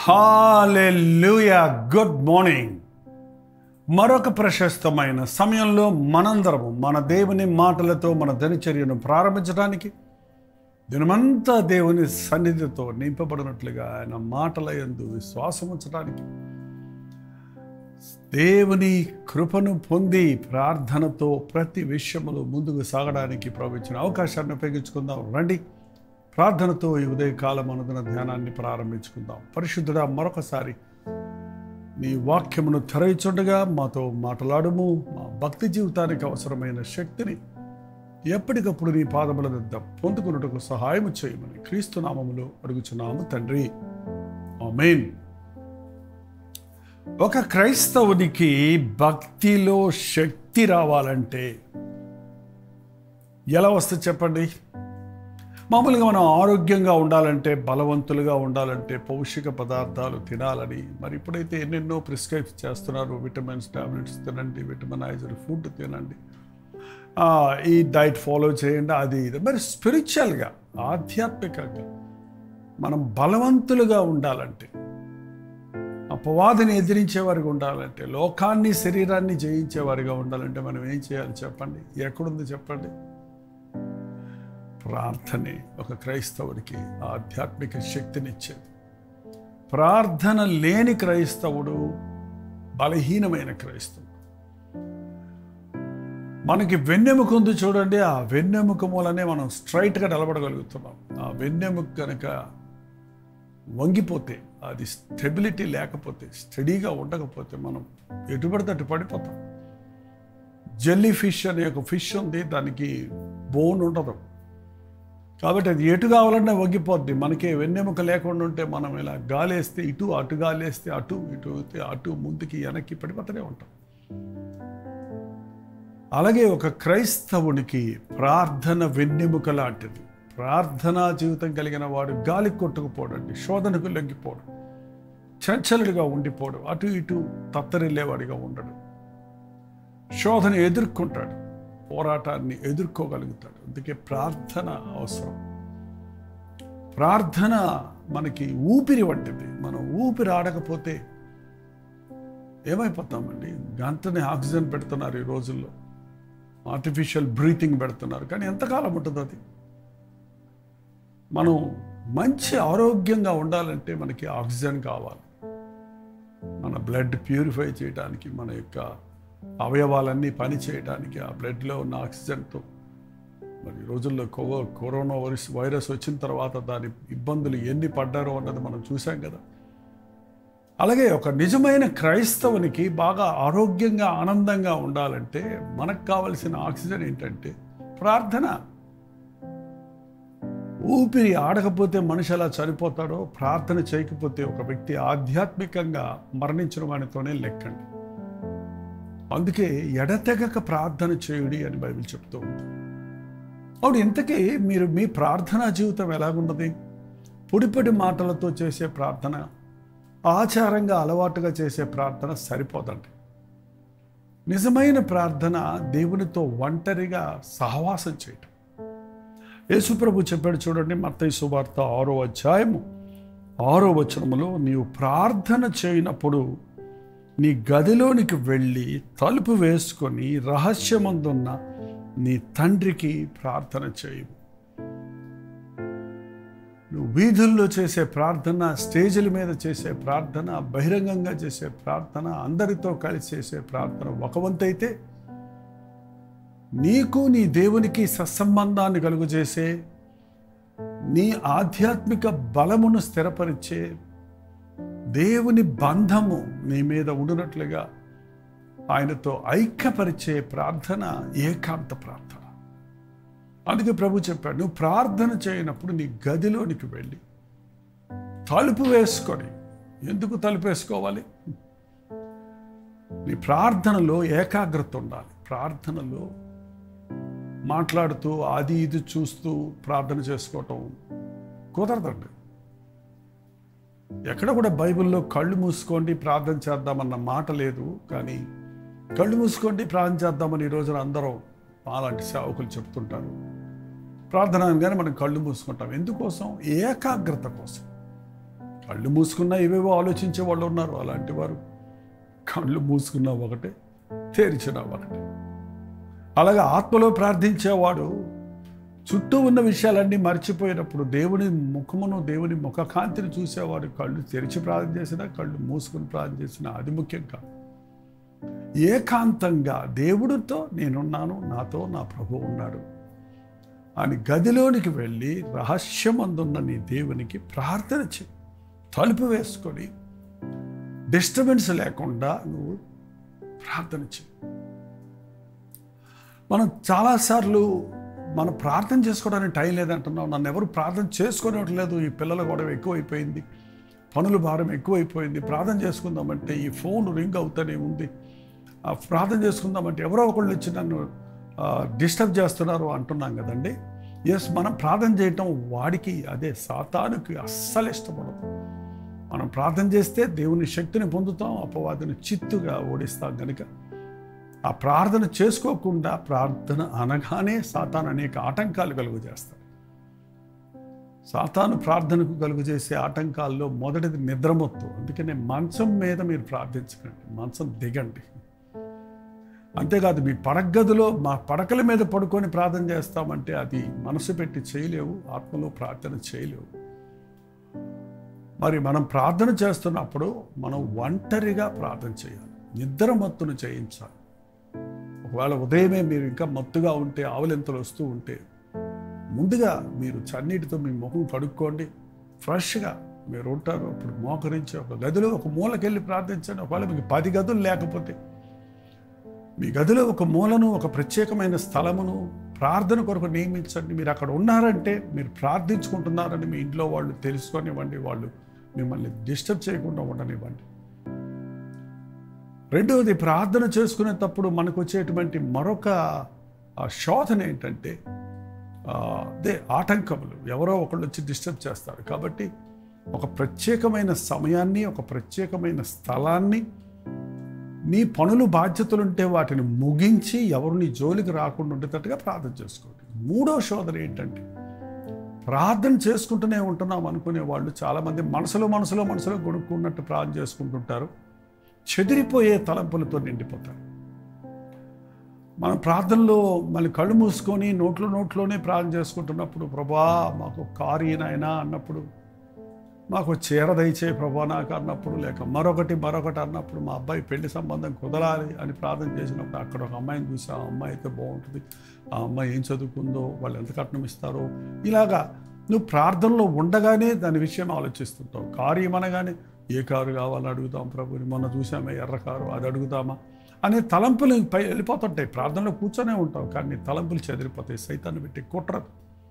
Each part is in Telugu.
హాలెలూయా గుడ్ మార్నింగ్ మరొక ప్రశస్తమైన సమయంలో మనందరము మన దేవుని మాటలతో మన దినచర్యను ప్రారంభించడానికి దినమంతా దేవుని సన్నిధితో నింపబడినట్లుగా ఆయన మాటల యందు విశ్వాసం ఉంచడానికి దేవుని కృపను పొంది ప్రార్థనతో ప్రతి విషయములో ముందుకు సాగడానికి ప్రవచించిన అవకాశాన్ని ఉపయోగించుకుందాం రండి ప్రార్థనతో ఈ ఉదయకాలం అనుదిన ధ్యానాన్ని ప్రారంభించుకుందాం పరిశుద్ధుడా మరొకసారి నీ వాక్యమును తెరయిచుండగా మాతో మాట్లాడుము మా భక్తి జీవితానికి అవసరమైన శక్తిని ఎప్పటికప్పుడు నీ పాదముల వద్ద పొందుకున్నట్టుకు సహాయం చేయమని క్రీస్తు నామములో అడుగుచున్నాము తండ్రి ఆమేన్ ఒక క్రైస్తవునికి భక్తిలో శక్తి రావాలంటే ఎలా వస్తుంది చెప్పండి మామూలుగా మనం ఆరోగ్యంగా ఉండాలంటే బలవంతులుగా ఉండాలంటే పౌష్టిక పదార్థాలు తినాలని మరి ఇప్పుడైతే ఎన్నెన్నో ప్రిస్క్రైబ్ చేస్తున్నారు విటమిన్స్ టాబ్లెట్స్ తినండి విటమినైజర్ ఫుడ్ తినండి ఆ, ఈ డైట్ ఫాలో చేయండి అది ఇది మరి స్పిరిచువల్గా ఆధ్యాత్మికంగా మనం బలవంతులుగా ఉండాలంటే అపవాదిని ఎదిరించేవారిగా ఉండాలంటే లోకాన్ని శరీరాన్ని జయించేవారిగా ఉండాలంటే మనం ఏం చేయాలి చెప్పండి ఎక్కడుంది చెప్పండి ప్రార్థనే ఒక క్రైస్తవుడికి ఆధ్యాత్మిక శక్తినిచ్చేది ప్రార్థన లేని క్రైస్తవుడు బలహీనమైన క్రైస్తవుడు మనకి వెన్నెముక ఉంది చూడండి ఆ వెన్నెముక మూలనే మనం స్ట్రైట్గా నిలబడగలుగుతున్నాం ఆ వెన్నెముక కనుక వంగిపోతే అది స్టెబిలిటీ లేకపోతే స్టడీగా ఉండకపోతే మనం ఎటుపడితే అటు పడిపోతాం జెల్లీ ఫిష్ అనే ఒక ఫిష్ ఉంది దానికి బోన్ ఉండదు కాబట్టి అది ఎటు కావాలన్నా వంగిపోద్ది మనకి వెన్నెముక లేకుండా ఉంటే మనం ఇలా గాలేస్తే ఇటు అటు గాలేస్తే అటు ఇటు అయితే అటు ముందుకి వెనక్కి పడిపోతూనే ఉంటాం అలాగే ఒక క్రైస్తవునికి ప్రార్థన వెన్నెముక లాంటిది ప్రార్థనా జీవితం కలిగిన వాడు గాలి కొట్టుకుపోడండి శోధనకు లొంగిపోడు చంచలుడిగా ఉండిపోడు అటు ఇటు తత్తరిల్లేవాడిగా ఉండడు శోధన ఎదుర్కొంటాడు పోరాటాన్ని ఎదుర్కోగలుగుతాడు అందుకే ప్రార్థన అవసరం ప్రార్థన మనకి ఊపిరి వంటిది మనం ఊపిరి ఆడకపోతే ఏమైపోతామండి గంటనే ఆక్సిజన్ పెడుతున్నారు ఈ రోజుల్లో ఆర్టిఫిషియల్ బ్రీతింగ్ పెడుతున్నారు కానీ ఎంతకాలం ఉంటుంది అది మనం మంచి ఆరోగ్యంగా ఉండాలంటే మనకి ఆక్సిజన్ కావాలి మన బ్లడ్ ప్యూరిఫై చేయడానికి మన యొక్క అవయవాలన్నీ పని చేయడానికి ఆ బ్లడ్లో ఉన్న ఆక్సిజన్తో మరి ఈ రోజుల్లో కో- కరోనా వైరస్ వైరస్ వచ్చిన తర్వాత దాని ఇబ్బందులు ఎన్ని పడ్డారో అన్నది మనం చూసాం కదా అలాగే ఒక నిజమైన క్రైస్తవునికి బాగా ఆరోగ్యంగా ఆనందంగా ఉండాలంటే మనకు కావలసిన ఆక్సిజన్ ఏంటంటే ప్రార్థన ఊపిరి ఆడకపోతే మనిషి ఎలా చనిపోతాడో ప్రార్థన చేయకపోతే ఒక వ్యక్తి ఆధ్యాత్మికంగా మరణించిన వానితోనే లెక్కండి అందుకే ఎడతెగక ప్రార్థన చేయుడి అని బైబిల్ చెప్తూ ఉంది అవును ఇంతకీ మీరు మీ ప్రార్థనా జీవితం ఎలాగున్నది పొడిపొడి మాటలతో చేసే ప్రార్థన ఆచారంగా అలవాటుగా చేసే ప్రార్థన సరిపోదండి నిజమైన ప్రార్థన దేవునితో ఒంటరిగా సహవాసం చేయటం యేసుప్రభు చెప్పాడు చూడండి మత్తయి సువార్త ఆరో అధ్యాయము ఆరో వచనములో నీవు ప్రార్థన చేయనప్పుడు నీ గదిలోనికి వెళ్ళి తలుపు వేసుకొని రహస్యమందున్న నీ తండ్రికి ప్రార్థన చేయవు నువ్వు వీధుల్లో చేసే ప్రార్థన స్టేజీల మీద చేసే ప్రార్థన బహిరంగంగా చేసే ప్రార్థన అందరితో కలిసి చేసే ప్రార్థన ఒక వంతైతే నీకు నీ దేవునికి సత్సంబంధాన్ని కలుగజేసే నీ ఆధ్యాత్మిక బలమును స్థిరపరిచే దేవుని బంధము నీ మీద ఉండునట్లుగా ఆయనతో ఐక్యపరిచే ప్రార్థన ఏకాంత ప్రార్థన అందుకే ప్రభు చెప్పాడు నువ్వు ప్రార్థన చేయనప్పుడు నీ గదిలోనికి వెళ్ళి తలుపు వేసుకొని ఎందుకు తలుపు వేసుకోవాలి నీ ప్రార్థనలో ఏకాగ్రత ఉండాలి ప్రార్థనలో మాట్లాడుతూ అది ఇది చూస్తూ ప్రార్థన చేసుకోవటం కుదరదండి ఎక్కడ కూడా బైబిల్లో కళ్ళు మూసుకోండి ప్రార్థన చేద్దామన్న మాట లేదు కానీ కళ్ళు మూసుకోండి ప్రార్థన చేద్దామని ఈ రోజున అందరూ అలాంటి సేవకులు చెప్తుంటారు ప్రార్థన అనగానే మనం కళ్ళు మూసుకుంటాం ఎందుకోసం ఏకాగ్రత కోసం కళ్ళు మూసుకున్నా ఏవేవో ఆలోచించే వాళ్ళు ఉన్నారు అలాంటి వారు కళ్ళు మూసుకున్నా ఒకటే తెరిచినా ఒకటే అలాగే ఆత్మలో ప్రార్థించేవాడు చుట్టూ ఉన్న విషయాలన్నీ మర్చిపోయినప్పుడు దేవుని ముఖమును దేవుని ముఖకాంతిని చూసేవాడు కళ్ళు తెరిచి ప్రార్థన చేసినా కళ్ళు మూసుకుని ప్రార్థన చేసినా అది ముఖ్యం కాదు ఏకాంతంగా దేవుడితో నేనున్నాను నాతో నా ప్రభు ఉన్నాడు అని గదిలోనికి వెళ్ళి రహస్యమందున్న నీ దేవునికి ప్రార్థన చేయి తలుపు వేసుకొని డిస్టర్బెన్స్ లేకుండా నువ్వు ప్రార్థన చేయి మనం చాలాసార్లు మనం ప్రార్థన చేసుకోవడానికి టైం లేదంటున్నాం నన్ను ఎవరు ప్రార్థన చేసుకోవట్లేదు ఈ పిల్లల గొడవ ఎక్కువైపోయింది పనుల భారం ఎక్కువైపోయింది ప్రార్థన చేసుకుందామంటే ఈ ఫోన్ రింగ్ అవుతూనే ఉంది ఆ ప్రార్థన చేసుకుందామంటే ఎవరో ఒకళ్ళు వచ్చి నన్ను డిస్టర్బ్ చేస్తున్నారు అంటున్నాం కదండి ఎస్ మనం ప్రార్థన చేయటం వాడికి అదే సాతానుకి అస్సలు ఇష్టపడదు మనం ప్రార్థన చేస్తే దేవుని శక్తిని పొందుతాం అపవాదిని చిత్తుగా ఓడిస్తాం కనుక ఆ ప్రార్థన చేసుకోకుండా ప్రార్థన అనగానే సాతాను అనేక ఆటంకాలు కలుగు చేస్తాడు సాతాను ప్రార్థనకు కలుగు చేసే ఆటంకాల్లో మొదటిది నిద్రమొత్తు అందుకనే మంచం మీద మీరు ప్రార్థించకండి మంచం దిగండి అంతేకాదు మీ పడగదిలో మా పడకల మీద పడుకొని ప్రార్థన చేస్తామంటే అది మనసు పెట్టి చేయలేవు ఆత్మలో ప్రార్థన చేయలేవు మరి మనం ప్రార్థన చేస్తున్నప్పుడు మనం ఒంటరిగా ప్రార్థన చేయాలి నిద్ర మత్తును చేయించాలి ఒకవేళ ఉదయమే మీరు ఇంకా మత్తుగా ఉంటే ఆవులెంతలు వస్తూ ఉంటే ముందుగా మీరు చన్నీటితో మీ ముఖం కడుక్కోండి ఫ్రెష్గా మీరు ఉంటారు అప్పుడు మోకరించి ఒక గదిలో ఒక మూలకెళ్ళి ప్రార్థించండి ఒకవేళ మీకు పది గదులు లేకపోతే మీ గదిలో ఒక మూలను ఒక ప్రత్యేకమైన స్థలమును ప్రార్థన కొరకు నియమించండి మీరు అక్కడ ఉన్నారంటే మీరు ప్రార్థించుకుంటున్నారని మీ ఇంట్లో వాళ్ళు తెలుసుకొనివ్వండి వాళ్ళు మిమ్మల్ని డిస్టర్బ్ చేయకుండా ఉండనివ్వండి రెండవది ప్రార్థన చేసుకునేటప్పుడు మనకు వచ్చేటువంటి మరొక ఆ, శోధన ఏంటంటే ఆ, అదే ఆటంకములు ఎవరో ఒకళ్ళు వచ్చి డిస్టర్బ్ చేస్తారు కాబట్టి ఒక ప్రత్యేకమైన సమయాన్ని ఒక ప్రత్యేకమైన స్థలాన్ని నీ పనులు బాధ్యతలు ఉంటే వాటిని ముగించి ఎవరు నీ జోలికి రాకుండా ఉండేటట్టుగా ప్రార్థన చేసుకోండి మూడో శోధన ఏంటంటే ప్రార్థన చేసుకుంటూనే ఉంటున్నాం అనుకునే వాళ్ళు చాలామంది మనసులో మనసులో మనసులో కొనుక్కున్నట్టు ప్రార్థన చేసుకుంటుంటారు చెదిరిపోయే తలంపులతో నిండిపోతారు మనం ప్రార్థనలో మళ్ళీ కళ్ళు మూసుకొని నోట్లో నోట్లోనే ప్రార్థన చేసుకుంటున్నప్పుడు ప్రభా మాకు కారు ఈయనైనా అన్నప్పుడు మాకు చీర దయచే ప్రభా నాకు అన్నప్పుడు లేక మరొకటి మరొకటి అన్నప్పుడు మా అబ్బాయి పెళ్లి సంబంధం కుదరాలి అని ప్రార్థన చేసినప్పుడు అక్కడ ఒక అమ్మాయిని చూసి ఆ అమ్మాయి అయితే బాగుంటుంది ఆ అమ్మాయి ఏం చదువుకుందో వాళ్ళు ఎంత కట్నం ఇస్తారో ఇలాగా నువ్వు ప్రార్థనలో ఉండగానే దాని విషయం ఆలోచిస్తుంటావు కారు ఇవ్వనగానే ఏ కారు కావాలని అడుగుతాం ప్రభుని మొన్న చూసామే ఎర్ర కారు అది అడుగుతామా అనే తలంపులు పై వెళ్ళిపోతుంటాయి ప్రార్థనలో కూర్చొనే ఉంటావు కానీ నీ తలంపులు చెదిరిపోతాయి సైతాన్ని పెట్టి కుట్రదు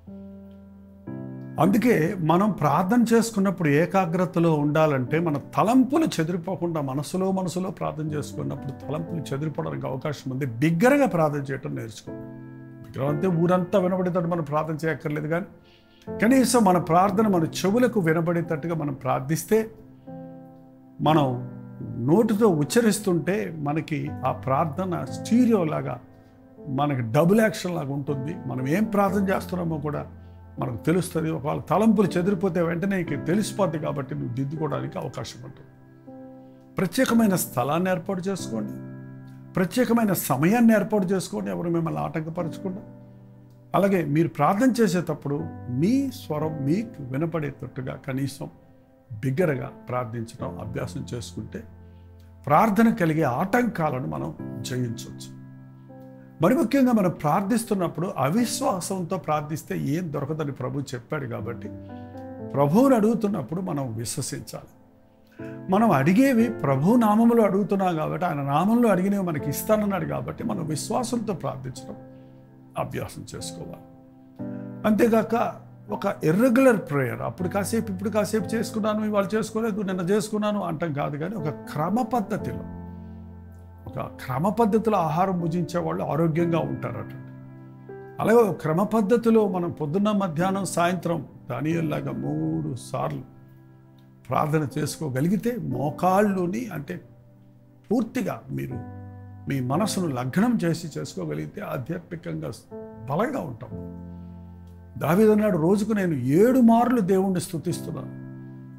అందుకే మనం ప్రార్థన చేసుకున్నప్పుడు ఏకాగ్రతలో ఉండాలంటే మన తలంపులు చెదిరిపోకుండా మనసులో మనసులో ప్రార్థన చేసుకున్నప్పుడు తలంపులు చెదిరిపోవడానికి అవకాశం ఉంది బిగ్గరగా ప్రార్థన చేయటం నేర్చుకోండి బిగ్గర అంటే ఊరంతా వినబడేటట్టు మనం ప్రార్థన చేయక్కర్లేదు కానీ కనీసం మన ప్రార్థన మన చెవులకు వినబడేటట్టుగా మనం ప్రార్థిస్తే మనం నోటితో ఉచ్చరిస్తుంటే మనకి ఆ ప్రార్థన స్టీరియో లాగా మనకి డబుల్ యాక్షన్ లాగా ఉంటుంది మనం ఏం ప్రార్థన చేస్తున్నామో కూడా మనకు తెలుస్తుంది ఒకవేళ తలంపులు చెదిరిపోతే వెంటనే నీకు తెలిసిపోద్ది కాబట్టి నువ్వు దిద్దుకోవడానికి అవకాశం ఉంటుంది ప్రత్యేకమైన స్థలాన్ని ఏర్పాటు చేసుకోండి ప్రత్యేకమైన సమయాన్ని ఏర్పాటు చేసుకోండి ఎవరు మిమ్మల్ని ఆటంకపరచకుండా అలాగే మీరు ప్రార్థన చేసేటప్పుడు మీ స్వరం మీకు వినపడేటట్టుగా కనీసం బిగ్గరగా ప్రార్థించడం అభ్యాసం చేసుకుంటే ప్రార్థన కలిగే ఆటంకాలను మనం జయించవచ్చు మరి ముఖ్యంగా మనం ప్రార్థిస్తున్నప్పుడు అవిశ్వాసంతో ప్రార్థిస్తే ఏం దొరకదని ప్రభు చెప్పాడు కాబట్టి ప్రభువుని అడుగుతున్నప్పుడు మనం విశ్వసించాలి మనం అడిగేవి ప్రభు నామంలో అడుగుతున్నాం కాబట్టి ఆయన నామంలో అడిగినవి మనకి ఇస్తానన్నాడు కాబట్టి మనం విశ్వాసంతో ప్రార్థించడం అభ్యాసం చేసుకోవాలి అంతేగాక ఒక ఇర్రెగ్యులర్ ప్రేయర్ అప్పుడు కాసేపు ఇప్పుడు కాసేపు చేసుకున్నాను ఇవాళ చేసుకోలేదు నిన్న చేసుకున్నాను అంటాం కాదు కానీ ఒక క్రమ పద్ధతిలో ఒక క్రమ పద్ధతిలో ఆహారం భుజించే వాళ్ళు ఆరోగ్యంగా ఉంటారట అలాగే ఒక క్రమ పద్ధతిలో మనం పొద్దున్న మధ్యాహ్నం సాయంత్రం దానిలాగా మూడు సార్లు ప్రార్థన చేసుకోగలిగితే మోకాళ్ళుని అంటే పూర్తిగా మీరు మీ మనసును లగ్నం చేసి చేసుకోగలిగితే ఆధ్యాత్మికంగా బలంగా ఉంటాం దావీదన్నాడు రోజుకు నేను ఏడు మార్లు దేవుణ్ణి స్థుతిస్తున్నాను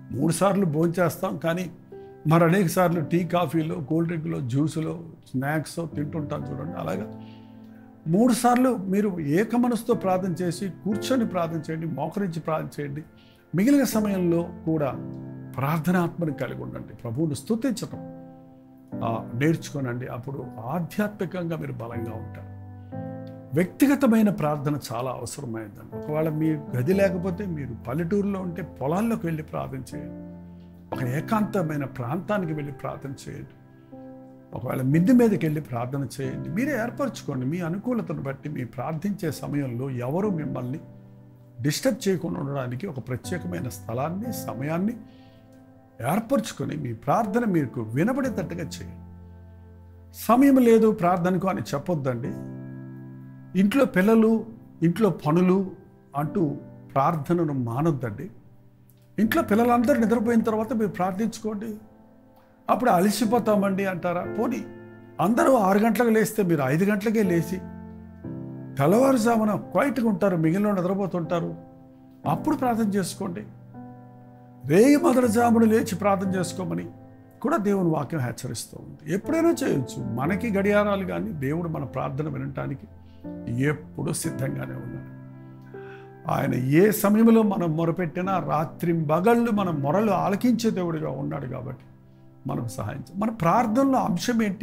మూడు సార్లు భోంచేస్తాం కానీ మరి అనేక సార్లు టీ కాఫీలో కూల్ డ్రింక్లో జ్యూసులో స్నాక్స్ తింటుంటాం చూడండి అలాగా మూడు సార్లు మీరు ఏక మనసుతో ప్రార్థన చేసి కూర్చొని ప్రార్థన చేయండి మోకరించి ప్రార్థన చేయండి మిగిలిన సమయంలో కూడా ప్రార్థనాత్మని కలిగి ఉండండి ప్రభువును స్తుతించటం ఆ, నేర్చుకోనండి అప్పుడు ఆధ్యాత్మికంగా మీరు బలంగా ఉంటారు వ్యక్తిగతమైన ప్రార్థన చాలా అవసరమైందండి ఒకవేళ మీ గది లేకపోతే మీరు పల్లెటూరులో ఉంటే పొలాల్లోకి వెళ్ళి ప్రార్థన చేయండి ఒక ఏకాంతమైన ప్రాంతానికి వెళ్ళి ప్రార్థన చేయండి ఒకవేళ మిద్ది మీదకి వెళ్ళి ప్రార్థన చేయండి మీరే ఏర్పరచుకోండి మీ అనుకూలతను బట్టి మీ ప్రార్థించే సమయంలో ఎవరు మిమ్మల్ని డిస్టర్బ్ చేయకుండా ఉండడానికి ఒక ప్రత్యేకమైన స్థలాన్ని సమయాన్ని ఏర్పరచుకొని మీ ప్రార్థన మీకు వినబడేటట్టుగా చేయండి సమయం లేదు ప్రార్థనకు అని చెప్పొద్దండి ఇంట్లో పిల్లలు ఇంట్లో పనులు అంటూ ప్రార్థనను మానొద్దండి ఇంట్లో పిల్లలందరూ నిద్రపోయిన తర్వాత మీరు ప్రార్థించుకోండి అప్పుడు అలసిపోతామండి అంటారా పోనీ అందరూ ఆరు గంటలకు లేస్తే మీరు ఐదు గంటలకే లేచి తెల్లవారుజామున క్వైట్గా ఉంటారు మిగిలిన నిద్రపోతుంటారు అప్పుడు ప్రార్థన చేసుకోండి రేయి మొదటి జామును లేచి ప్రార్థన చేసుకోమని కూడా దేవుని వాక్యం హెచ్చరిస్తూ ఉంది ఎప్పుడైనా చేయొచ్చు మనకి గడియారాలు కానీ దేవుడు మన ప్రార్థన వినటానికి ఎప్పుడూ సిద్ధంగానే ఉన్నాడు ఆయన ఏ సమయంలో మనం మొరపెట్టినా రాత్రి బగళ్ళు మన మొరలు ఆలకించే దేవుడిగా ఉన్నాడు కాబట్టి మనం సహాయం చేయాలి. మన ప్రార్థనలో అంశం ఏంటి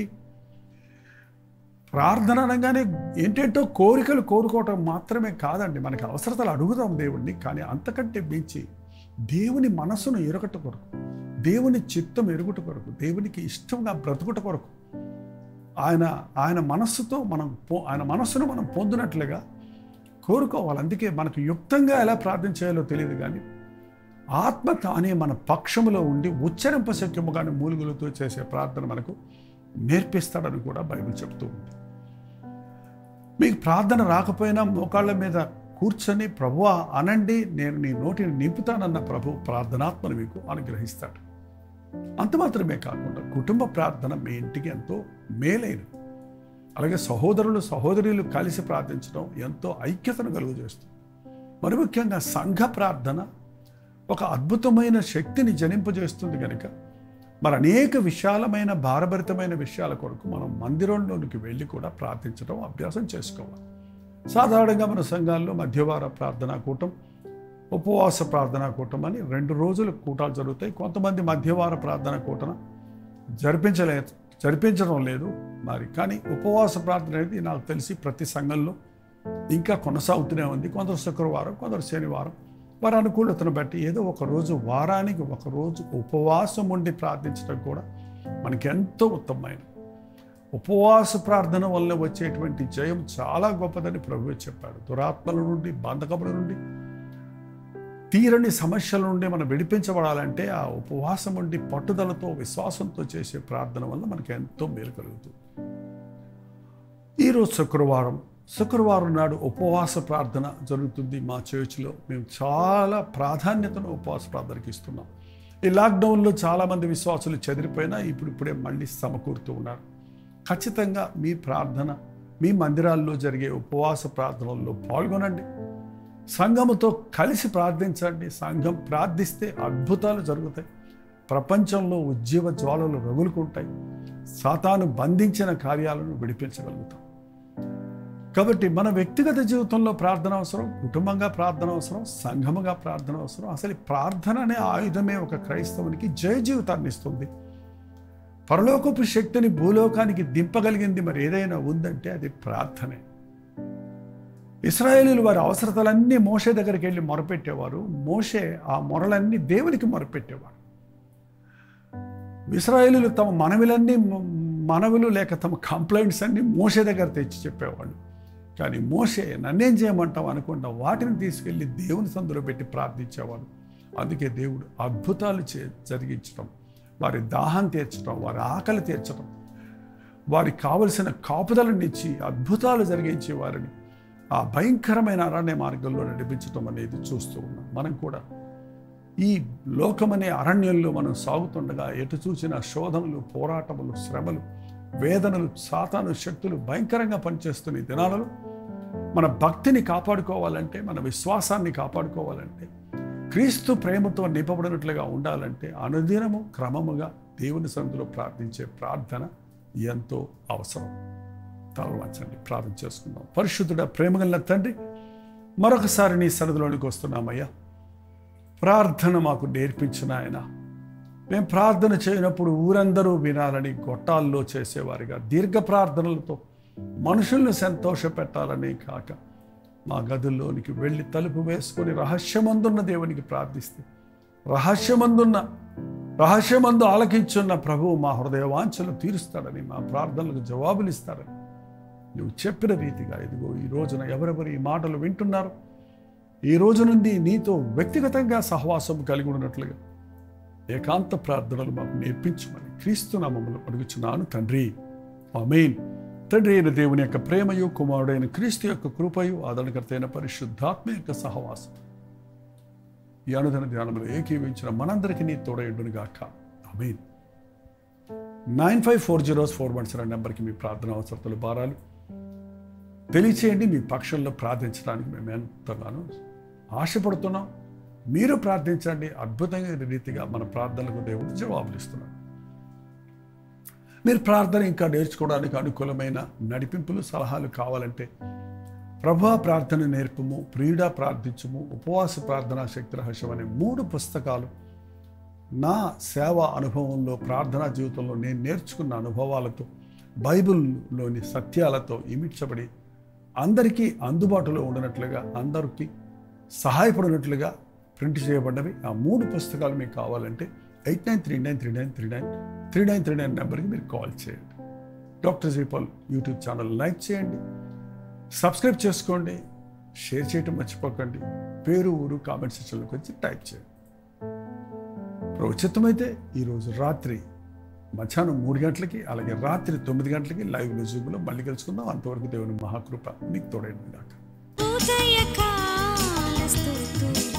ప్రార్థన అనగానే ఏంటేంటో కోరికలు కోరుకోవటం మాత్రమే కాదండి మనకి అవసరతలు అడుగుదాం దేవుణ్ణి కానీ అంతకంటే మించి దేవుని మనసును ఎరగట కొరకు దేవుని చిత్తం ఎరుగుట కొరకు దేవునికి ఇష్టంగా బ్రతుకుట కొరకు ఆయన ఆయన మనస్సుతో మనం పో ఆయన మనస్సును మనం పొందినట్లుగా కోరుకోవాలి అందుకే మనకు యుక్తంగా ఎలా ప్రార్థన చేయాలో తెలియదు కానీ ఆత్మ తానే మన పక్షములో ఉండి ఉచ్చరింప శక్యముగానే మూలుగులతో చేసే ప్రార్థన మనకు నేర్పిస్తాడని కూడా బైబిల్ చెప్తూ ఉంది మీకు ప్రార్థన రాకపోయినా మోకాళ్ళ మీద కూర్చొని ప్రభువా అనండి నేను నీ నోటిని నింపుతానన్న ప్రభు ప్రార్థనాత్మను మీకు అనుగ్రహిస్తాడు అంత మాత్రమే కాకుండా కుటుంబ ప్రార్థన మీ ఇంటికి ఎంతో మేలైనది అలాగే సహోదరులు సహోదరులు కలిసి ప్రార్థించడం ఎంతో ఐక్యతను కలుగజేస్తుంది మరి ముఖ్యంగా సంఘ ప్రార్థన ఒక అద్భుతమైన శక్తిని జనింపజేస్తుంది కనుక మరి అనేక విశాలమైన భారభరితమైన విషయాల కొరకు మనం మందిరంలోనికి వెళ్ళి కూడా ప్రార్థించడం అభ్యాసం చేసుకోవాలి సాధారణంగా మన సంఘాల్లో మధ్యవార ప్రార్థనా కూటం ఉపవాస ప్రార్థనా కూటం అని రెండు రోజులు కూటాలు జరుగుతాయి కొంతమంది మధ్యవార ప్రార్థనా కూటన జరిపించలే జరిపించడం లేదు మరి కానీ ఉపవాస ప్రార్థన అనేది నాకు తెలిసి ప్రతి సంఘంలో ఇంకా కొనసాగుతూనే ఉంది కొందరు శుక్రవారం కొందరు శనివారం వారి అనుకూలతను బట్టి ఏదో ఒక రోజు వారానికి ఒక రోజు ఉపవాసం ఉండి ప్రార్థించడం కూడా మనకి ఎంతో ఉత్తమమైన ఉపవాస ప్రార్థన వల్ల వచ్చేటువంటి జయం చాలా గొప్పదని ప్రభువే చెప్పాడు దురాత్మల నుండి బంధకముల నుండి తీరని సమస్యల నుండి మనం విడిపించబడాలంటే ఆ ఉపవాసం ఉండి పట్టుదలతో విశ్వాసంతో చేసే ప్రార్థన వల్ల మనకి ఎంతో మేలు కలుగుతుంది ఈరోజు శుక్రవారం శుక్రవారం నాడు ఉపవాస ప్రార్థన జరుగుతుంది మా చర్చ్లో మేము చాలా ప్రాధాన్యతను ఉపవాస ప్రార్థనకి ఇస్తున్నాం ఈ లాక్డౌన్లో చాలామంది విశ్వాసులు చెదిరిపోయినా ఇప్పుడు ఇప్పుడే మళ్ళీ సమకూరుతూ ఉన్నారు ఖచ్చితంగా మీ ప్రార్థన మీ మందిరాల్లో జరిగే ఉపవాస ప్రార్థనల్లో పాల్గొనండి సంఘముతో కలిసి ప్రార్థించండి సంఘం ప్రార్థిస్తే అద్భుతాలు జరుగుతాయి ప్రపంచంలో ఉజ్జీవ జ్వాలలు రగులుకుంటాయి సాతాను బంధించిన కార్యాలను విడిపించగలుగుతాం కాబట్టి మన వ్యక్తిగత జీవితంలో ప్రార్థన అవసరం కుటుంబంగా ప్రార్థన అవసరం సంఘముగా ప్రార్థన అవసరం అసలు ఈ ప్రార్థన అనే ఆయుధమే ఒక క్రైస్తవునికి జయ జీవితాన్ని ఇస్తుంది పరలోకపు శక్తిని భూలోకానికి దింపగలిగింది మరి ఏదైనా ఉందంటే అది ప్రార్థనే ఇస్రాయేలీలు వారి అవసరతలన్నీ మోషే దగ్గరికి వెళ్ళి మొరపెట్టేవారు మోషే ఆ మొరలన్నీ దేవునికి మొరపెట్టేవారు ఇస్రాయేలీలు తమ మనవిలన్నీ మ- మనవులు లేక తమ కంప్లైంట్స్ అన్ని మోషే దగ్గర తెచ్చి చెప్పేవాళ్ళు కానీ మోషే నన్నేం చేయమంటావు అనుకుంటా వాటిని తీసుకెళ్ళి దేవుని సందులో పెట్టి ప్రార్థించేవాడు అందుకే దేవుడు అద్భుతాలు చే జరిగించడం వారి దాహం తీర్చడం వారి ఆకలి తీర్చడం వారికి కావలసిన కాపుదలనిచ్చి అద్భుతాలు జరిగించే వారిని ఆ భయంకరమైన అరణ్య మార్గంలో నడిపించడం అనేది చూస్తూ ఉన్నాం మనం కూడా ఈ లోకమనే అరణ్యంలో మనం సాగుతుండగా ఎటు చూసిన శోధనలు పోరాటములు శ్రమలు వేదనలు సాతాను శక్తులు భయంకరంగా పనిచేస్తున్న ఈ దినాలలో మన భక్తిని కాపాడుకోవాలంటే మన విశ్వాసాన్ని కాపాడుకోవాలంటే క్రీస్తు ప్రేమతో నింపబడినట్లుగా ఉండాలంటే అనుదినము క్రమముగా దేవుని సన్నిధిలో ప్రార్థించే ప్రార్థన ఎంతో అవసరం తలవంచండి ప్రార్థన చేసుకుందాం పరిశుద్ధుడ ప్రేమగల తండ్రి మరొకసారి నీ సన్నిధిలోనికి వస్తున్నామయ్యా ప్రార్థన మాకు నేర్పించిన ఆయన మేము ప్రార్థన చేయనప్పుడు ఊరందరూ వినాలని గొట్టాల్లో చేసేవారిగా దీర్ఘ ప్రార్థనలతో మనుషుల్ని సంతోషపెట్టాలని కాక మా గదుల్లోనికి వెళ్ళి తలుపు వేసుకొని రహస్యమందున్న దేవునికి ప్రార్థిస్తే రహస్యమందున్న రహస్యమందు ఆలకించున్న ప్రభువు మా హృదయ వాంఛలు తీరుస్తాడని మా ప్రార్థనలకు జవాబులు ఇస్తాడని నువ్వు చెప్పిన రీతిగా ఇదిగో ఈ రోజున ఎవరెవరు ఈ మాటలు వింటున్నారు ఈ రోజు నుండి నీతో వ్యక్తిగతంగా సహవాసం కలిగి ఉన్నట్లుగా ఏకాంత ప్రార్థనలు మాకు నేర్పించమని క్రీస్తు నామములు అడుగుచున్నాను తండ్రి ఆమేన్ తండ్రి అయిన దేవుని యొక్క ప్రేమయు కుమారుడైన క్రీస్తు యొక్క కృపయు ఆదరణకర్త అయిన పరిశుద్ధాత్మ యొక్క సహవాసం ఈ అనుదిన ధ్యానంలో ఏకీవించిన మనందరికీ నీ తోడయుండును గాక amen nine five four zeros four one seven నెంబర్కి మీ ప్రార్థన అవసరతలు భారాలు తెలియచేయండి మీ పక్షంలో ప్రార్థించడానికి మేము ఎంతగానో ఆశపడుతున్నాం మీరు ప్రార్థించండి అద్భుతంగా రీతిగా మన ప్రార్థనలకు దేవుడు జవాబులు ఇస్తున్నాడు మీరు ప్రార్థన ఇంకా నేర్చుకోవడానికి అనుకూలమైన నడిపింపులు సలహాలు కావాలంటే ప్రభా ప్రార్థన నేర్పము ప్రియుడా ప్రార్థించము ఉపవాస ప్రార్థనా శక్తి రహస్యం అనే మూడు పుస్తకాలు నా సేవ అనుభవంలో ప్రార్థనా జీవితంలో నేను నేర్చుకున్న అనుభవాలతో బైబిల్లోని సత్యాలతో ఇమిడ్చబడి అందరికీ అందుబాటులో ఉండనట్లుగా అందరికీ సహాయపడినట్లుగా ప్రింట్ చేయబడ్డవి ఆ మూడు పుస్తకాలు మీకు కావాలంటే eight nine three nine three nine three nine three nine three nine నెంబర్కి మీరు కాల్ చేయండి డాక్టర్ జీపాల్ యూట్యూబ్ ఛానల్ లైక్ చేయండి సబ్స్క్రైబ్ చేసుకోండి షేర్ చేయటం మర్చిపోకండి పేరు ఊరు కామెంట్ సెక్షన్లోకి వచ్చి టైప్ చేయండి ఉచితమైతే ఈరోజు రాత్రి మధ్యాహ్నం మూడు గంటలకి అలాగే రాత్రి తొమ్మిది గంటలకి లైవ్ మ్యూజిక్లో మళ్ళీ కలుసుకుందాం అంతవరకు దేవుని మహాకృప మీకు తోడైంది దాకా ఉదయకాల స్తుతులు